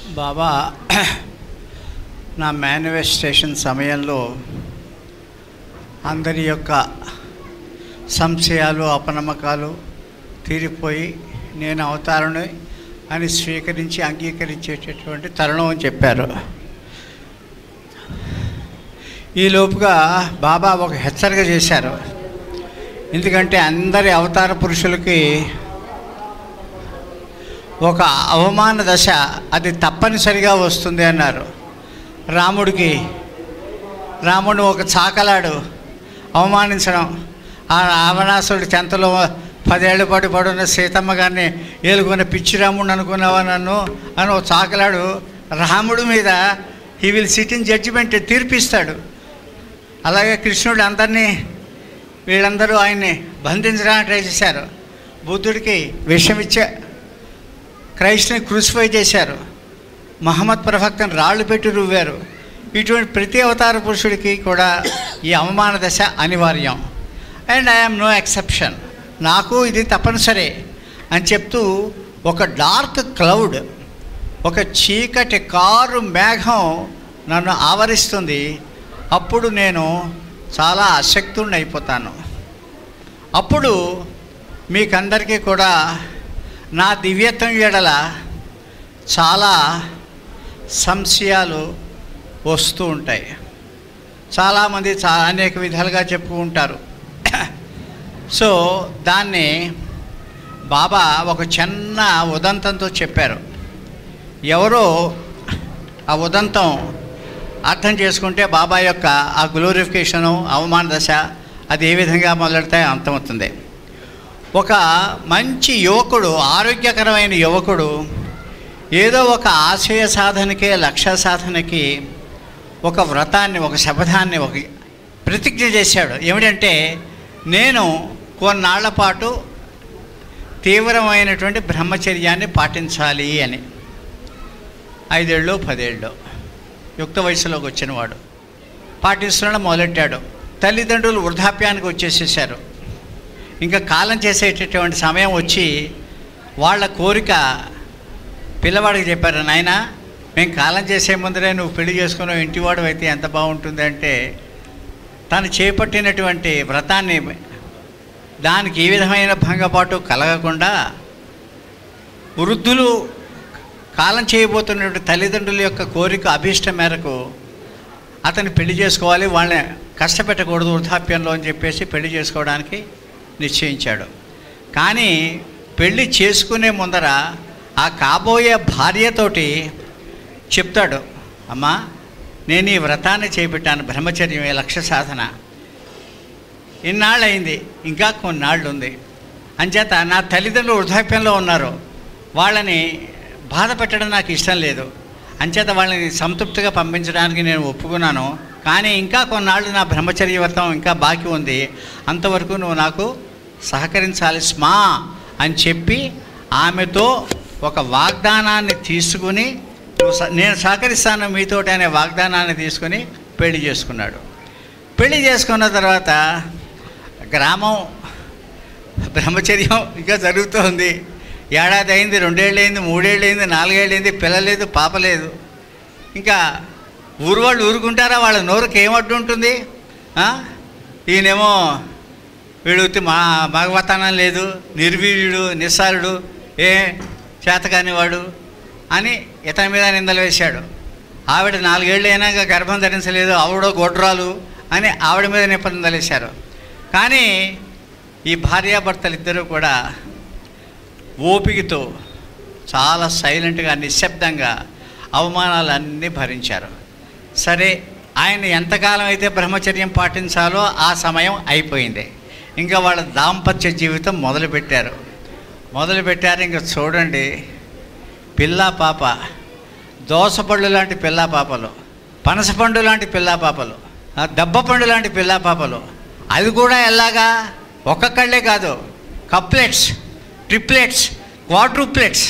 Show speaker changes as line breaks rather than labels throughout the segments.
బాబా నా మేనిఫెస్టేషన్ సమయంలో అందరి యొక్క సంశయాలు అపనమ్మకాలు తీరిపోయి నేను అవతారని అని స్వీకరించి అంగీకరించేటటువంటి తరుణం అని చెప్పారు ఈ లోపుగా బాబా ఒక హెచ్చరిక చేశారు ఎందుకంటే అందరి అవతార పురుషులకి ఒక అవమాన దశ అది తప్పనిసరిగా వస్తుంది అన్నారు రాముడికి రాముడు ఒక చాకలాడు అవమానించడం ఆ రావణాసుడి చెంతలో పదేళ్ల పాటు పడున్న సీతమ్మ గారిని ఏలుకున్న పిచ్చి రాముడు అనుకున్నావా నన్ను అని ఒక చాకలాడు రాముడి మీద he will sit in judgement తీర్పిస్తాడు అలాగే కృష్ణుడు అందరినీ వీళ్ళందరూ ఆయన్ని బంధించడానికి ట్రై చేశారు బుద్ధుడికి విషం ఇచ్చే క్రైస్ట్ని క్రూసిఫై చేశారు మహమ్మద్ ప్రవక్తను రాళ్ళు పెట్టి రువ్వారు ఇటువంటి ప్రతి అవతార పురుషుడికి కూడా ఈ అవమాన దశ అనివార్యం అండ్ ఐఎమ్ నో ఎక్సెప్షన్ నాకు ఇది తప్పనిసరి అని చెప్తూ ఒక డార్క్ క్లౌడ్ ఒక చీకటి కారు మేఘం నన్ను ఆవరిస్తుంది అప్పుడు నేను చాలా అశక్తుణ్ణి అయిపోతాను అప్పుడు మీకందరికీ కూడా నా దివ్యత్వం ఎడల చాలా సంశయాలు వస్తూ ఉంటాయి చాలామంది చా అనేక విధాలుగా చెప్పుకుంటారు సో దాన్ని బాబా ఒక చిన్న ఉదంతంతో చెప్పారు ఎవరో ఆ ఉదంతం అర్థం చేసుకుంటే బాబా యొక్క ఆ గ్లోరిఫికేషను అవమాన దశ అది ఏ విధంగా మొదలెడితే అంతమవుతుంది ఒక మంచి యువకుడు ఆరోగ్యకరమైన యువకుడు ఏదో ఒక ఆశయ సాధనకే లక్ష్య సాధనకి ఒక వ్రతాన్ని ఒక శపథాన్ని ఒక ప్రతిజ్ఞ చేశాడు ఏమిటంటే నేను కొన్నాళ్ల పాటు తీవ్రమైనటువంటి బ్రహ్మచర్యాన్ని పాటించాలి అని ఐదేళ్ళు పదేళ్ళు యుక్త వయసులోకి వచ్చినవాడు పాటిస్తున్నాడు మొదలెట్టాడు తల్లిదండ్రులు వృద్ధాప్యానికి వచ్చేసేసారు ఇంకా కాలం చేసేటటువంటి సమయం వచ్చి వాళ్ళ కోరిక పిల్లవాడికి చెప్పారు నాయన మేము కాలం చేసే ముందరే నువ్వు పెళ్లి చేసుకున్నావు ఇంటివాడు అయితే ఎంత బాగుంటుంది అంటే తను చేపట్టినటువంటి వ్రతాన్ని దానికి ఏ విధమైన భంగపాటు కలగకుండా వృద్ధులు కాలం చేయబోతున్నటువంటి తల్లిదండ్రుల యొక్క కోరిక అభీష్టం మేరకు అతన్ని పెళ్లి చేసుకోవాలి వాళ్ళని కష్టపెట్టకూడదు వృద్ధాప్యంలో అని చెప్పేసి పెళ్లి చేసుకోవడానికి నిశ్చయించాడు కానీ పెళ్లి చేసుకునే ముందర ఆ కాబోయే భార్యతోటి చెప్తాడు అమ్మా నేను ఈ వ్రతాన్ని చేపట్టాను బ్రహ్మచర్యమే లక్ష్య సాధన ఇన్నాళ్ళు అయింది ఇంకా కొన్నాళ్ళు ఉంది అంచేత నా తల్లిదండ్రులు వృద్ధాప్యంలో ఉన్నారు వాళ్ళని బాధ పెట్టడం నాకు ఇష్టం లేదు అంచేత వాళ్ళని సంతృప్తిగా పంపించడానికి నేను ఒప్పుకున్నాను కానీ ఇంకా కొన్నాళ్ళు నా బ్రహ్మచర్య వ్రతం ఇంకా బాకీ ఉంది అంతవరకు నువ్వు నాకు సహకరించాలి స్మా అని చెప్పి ఆమెతో ఒక వాగ్దానాన్ని తీసుకుని నువ్వు స- నేను సహకరిస్తాను మీతోటి అనే వాగ్దానాన్ని తీసుకుని పెళ్లి చేసుకున్నాడు పెళ్లి చేసుకున్న తర్వాత గ్రామం బ్రహ్మచర్యం ఇంకా జరుగుతోంది ఏడాది అయింది రెండేళ్ళు అయింది మూడేళ్ళు అయింది నాలుగేళ్ళు అయింది పిల్లలేదు పాప లేదు ఇంకా ఊరు వాళ్ళు ఊరుకుంటారా వాళ్ళ నోరుకి ఏమడ్డు ఉంటుంది ఆ? ఈయనేమో వీడు మా మగవతనం లేదు నిర్వీర్యుడు నిస్సారుడు ఏ చేతకానివాడు అని ఇతని మీద నిందలు వేశాడు ఆవిడ నాలుగేళ్ళు అయినాక గర్భం ధరించలేదు ఆవిడో గొడ్రాలు అని ఆవిడ మీద నిబంధనలు వేశారు కానీ ఈ భార్యాభర్తలు ఇద్దరూ కూడా ఓపికతో చాలా సైలెంట్గా నిశ్శబ్దంగా అవమానాలన్నీ భరించారు సరే ఆయన ఎంతకాలం అయితే బ్రహ్మచర్యం పాటించాలో ఆ సమయం అయిపోయింది ఇంకా వాళ్ళ దాంపత్య జీవితం మొదలుపెట్టారు మొదలుపెట్టారు ఇంకా చూడండి పిల్ల పాప దోసపళ్ళు లాంటి పిల్ల పాపలు పనసపండు లాంటి పిల్ల పాపలు ఆ దెబ్బపండు లాంటి పిల్ల పాపలు అది కూడా ఎలాగా ఒక్కొక్కళ్ళే కాదు కప్లెట్స్ ట్రిప్లెట్స్ క్వాడ్రూప్లెట్స్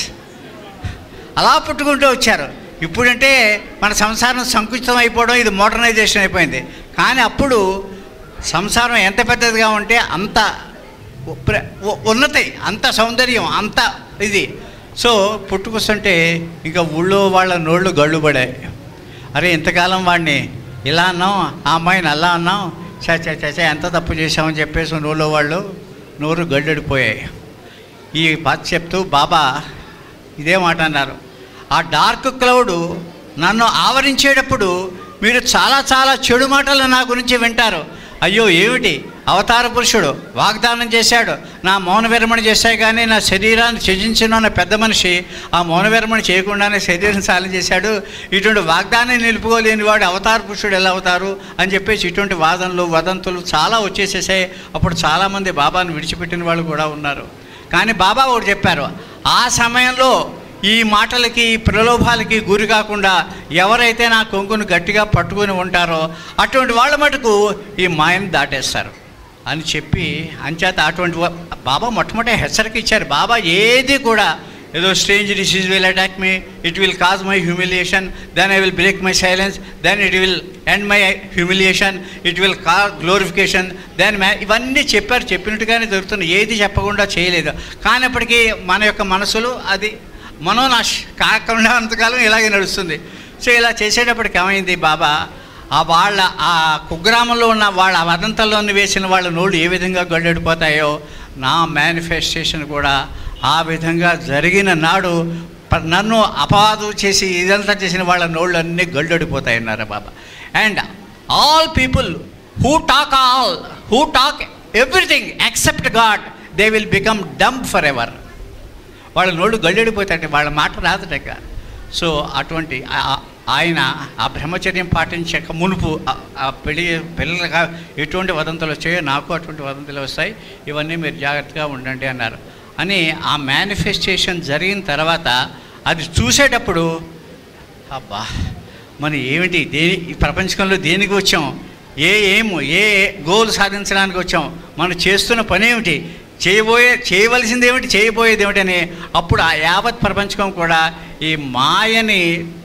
అలా పుట్టుకుంటూ వచ్చారు ఇప్పుడంటే మన సంసారం సంకుచితం అయిపోవడం ఇది మోడర్నైజేషన్ అయిపోయింది కానీ అప్పుడు సంసారం ఎంత పెద్దదిగా ఉంటే అంత ప్ర- ఉ- ఉన్నతి అంత సౌందర్యం అంత ఇది సో పుట్టుకొస్తుంటే ఇంకా ఊళ్ళో వాళ్ళ నోళ్ళు గళ్ళు పడాయి అరే ఇంతకాలం వాడిని ఇలా అన్నాం ఆ అమ్మాయిని అలా అన్నాం చా చా చా చా, ఎంత తప్పు చేశామని చెప్పేసి నోళ్ళో వాళ్ళు నోరు గడ్డడిపోయాయి ఈ పాత చెప్తూ బాబా ఇదే మాట అన్నారు ఆ డార్క్ క్లౌడ్ నన్ను ఆవరించేటప్పుడు మీరు చాలా చాలా చెడు మాటలు నా గురించి వింటారు అయ్యో ఏమిటి అవతార పురుషుడు వాగ్దానం చేశాడు నా మౌన విరమణ చేశాయి కానీ నా శరీరాన్ని త్యజించిన అన్న పెద్ద మనిషి ఆ మౌన విరమణ చేయకుండానే శరీరం సాలం చేశాడు ఇటువంటి వాగ్దానం నిలుపుకోలేని వాడు అవతార పురుషుడు ఎలా అవుతారు అని చెప్పేసి ఇటువంటి వాదనలు వదంతులు చాలా వచ్చేసేసాయి అప్పుడు చాలామంది బాబాను విడిచిపెట్టిన వాళ్ళు కూడా ఉన్నారు కానీ బాబా ఒకటి చెప్పారు ఆ సమయంలో ఈ మాటలకి ఈ ప్రలోభాలకి గురి కాకుండా ఎవరైతే నా కొంగును గట్టిగా పట్టుకొని ఉంటారో అటువంటి వాళ్ళ మటుకు ఈ మాయను దాటేస్తారు అని చెప్పి అంచేత అటువంటి వా- బాబా మొట్టమొదటి హెచ్చరిక ఇచ్చారు బాబా ఏది కూడా ఏదో strange disease will attack me it will cause my humiliation then I will break my silence then it will end my humiliation it will cause glorification then మ్యా ఇవన్నీ చెప్పారు చెప్పినట్టుగానే జరుగుతుంది ఏది చెప్పకుండా చేయలేదు కానప్పటికీ మన యొక్క మనసులు అది మనోనాశ్ కాకుండా అంతకాలం ఇలాగే నడుస్తుంది సో ఇలా చేసేటప్పటికి ఏమైంది బాబా ఆ వాళ్ళ ఆ కుగ్రామంలో ఉన్న వాళ్ళ వదంతల్లోని వేసిన వాళ్ళ నోళ్ళు ఏ విధంగా గడ్డడిపోతాయో నా మేనిఫెస్టేషన్ కూడా ఆ విధంగా జరిగిన నాడు ప- నన్ను అపవాదు చేసి ఇదంతా చేసిన వాళ్ళ నోళ్ళు అన్నీ గడ్డడిపోతాయి అన్నారు Baba and all people who talk all who talk everything except God they will become dumb forever వాళ్ళ నోళ్ళు గల్లెడిపోతాయంటే వాళ్ళ మాట రాదట సో అటువంటి ఆ- ఆ- ఆయన ఆ బ్రహ్మచర్యం పాటించక మునుపు ఆ- ఆ పెళ్లి పిల్లలుగా ఎటువంటి వదంతులు వచ్చాయో నాకు అటువంటి వదంతులు వస్తాయి ఇవన్నీ మీరు జాగ్రత్తగా ఉండండి అన్నారు అని ఆ మేనిఫెస్టేషన్ జరిగిన తర్వాత అది చూసేటప్పుడు అబ్బా మన ఏమిటి దేని ఈ ప్రపంచంలో దేనికి వచ్చాం ఏ ఏము ఏ గోల్ సాధించడానికి వచ్చాం మనం చేస్తున్న పని ఏమిటి చేయబోయే చేయవలసింది ఏమిటి చేయబోయేది ఏమిటని అప్పుడు ఆ యావత్ ప్రపంచం కూడా ఈ మాయని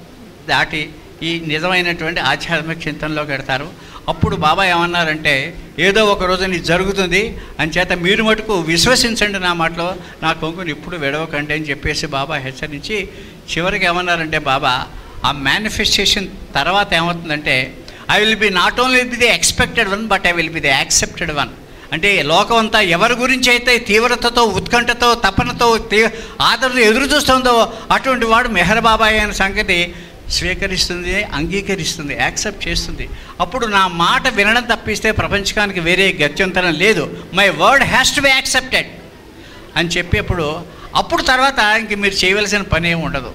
దాటి ఈ నిజమైనటువంటి ఆధ్యాత్మిక చింతనలోకి పెడతారు అప్పుడు బాబా ఏమన్నారంటే ఏదో ఒక రోజు ఇది జరుగుతుంది అంచేత మీరు మటుకు విశ్వసించండి నా మాటలో నా కొంకుని ఇప్పుడు విడవకండి అని చెప్పేసి బాబా హెచ్చరించి చివరికి ఏమన్నారంటే బాబా ఆ మేనిఫెస్టేషన్ తర్వాత ఏమవుతుందంటే I will be not only be the expected one but I will be the accepted one అంటే లోకం అంతా ఎవరి గురించి అయితే తీవ్రతతో ఉత్కంఠతో తపనతో తీ ఆదరణ ఎదురు చూస్తుందో అటువంటి వాడు మెహర్ బాబాయ్ అనే సంగతి స్వీకరిస్తుంది అంగీకరిస్తుంది యాక్సెప్ట్ చేస్తుంది అప్పుడు నా మాట వినడం తప్పిస్తే ప్రపంచకానికి వేరే గత్యంతరం లేదు my word has to be accepted అని చెప్పి అప్పుడు అప్పుడు తర్వాత ఇంక మీరు చేయవలసిన పని ఏమి ఉండదు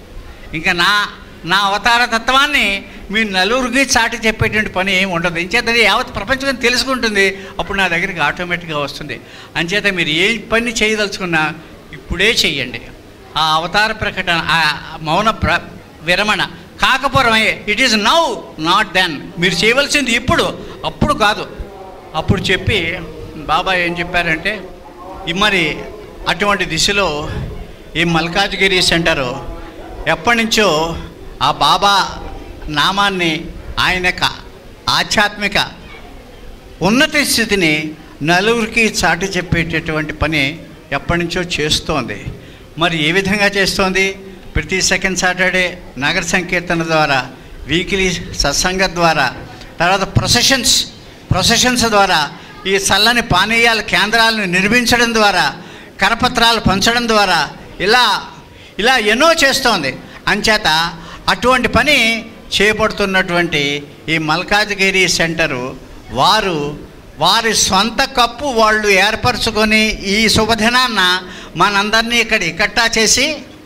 ఇంకా నా నా అవతార తత్వాన్ని మీ నలుగురికి చాటి చెప్పేటువంటి పని ఏమి ఉండదు ఇంచేత యావత్ ప్రపంచం తెలుసుకుంటుంది అప్పుడు నా దగ్గరికి ఆటోమేటిక్గా వస్తుంది అంచేత మీరు ఏ పని చేయదలుచుకున్నా ఇప్పుడే చెయ్యండి ఆ అవతార ప్రకటన ఆ మౌన ప్ర విరమణ కాకపోవడమే it is now not then మీరు చేయవలసింది ఇప్పుడు అప్పుడు కాదు అప్పుడు చెప్పి బాబా ఏం చెప్పారంటే ఈ మరి అటువంటి దిశలో ఈ మల్కాజ్గిరి సెంటరు ఎప్పటి నుంచో ఆ బాబా నామాన్ని ఆయన యొక్క ఆధ్యాత్మిక ఉన్నత స్థితిని నలుగురికి చాటి చెప్పేటటువంటి పని ఎప్పటి నుంచో చేస్తోంది మరి ఏ విధంగా చేస్తోంది ప్రతి సెకండ్ సాటర్డే నగర సంకీర్తన ద్వారా వీక్లీ సత్సంగ ద్వారా తర్వాత ప్రొసెషన్స్ ప్రొసెషన్స్ ద్వారా ఈ చల్లని పానీయాల కేంద్రాలను నిర్మించడం ద్వారా కరపత్రాలు పంచడం ద్వారా ఇలా ఇలా ఎన్నో చేస్తోంది అంచేత అటువంటి పని చేపడుతున్నటువంటి ఈ మల్కాజ్గిరి సెంటరు వారు వారి సొంత కప్పు వాళ్ళు ఏర్పరచుకొని ఈ శుభదినాన్న మనందరినీ ఇక్కడ ఇకట్టా చేసి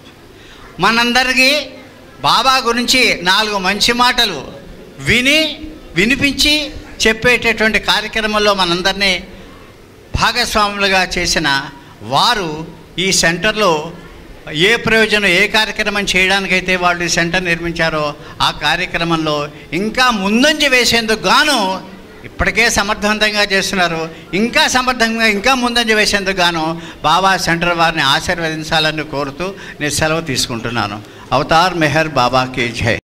మనందరికీ బాబా గురించి నాలుగు మంచి మాటలు విని వినిపించి చెప్పేటటువంటి కార్యక్రమంలో మనందరినీ భాగస్వాములుగా చేసిన వారు ఈ సెంటర్లో ఏ ప్రయోజనం ఏ కార్యక్రమం చేయడానికైతే వాళ్ళు ఈ సెంటర్ నిర్మించారో ఆ కార్యక్రమంలో ఇంకా ముందంజ వేసేందుకు గాను ఇప్పటికే సమర్థవంతంగా చేస్తున్నారు ఇంకా సమర్థంగా ఇంకా ముందంజ వేసేందుకు గాను బాబా సెంటర్ వారిని ఆశీర్వదించాలని కోరుతూ నేను సెలవు తీసుకుంటున్నాను అవతార్ మెహర్ బాబాకి జై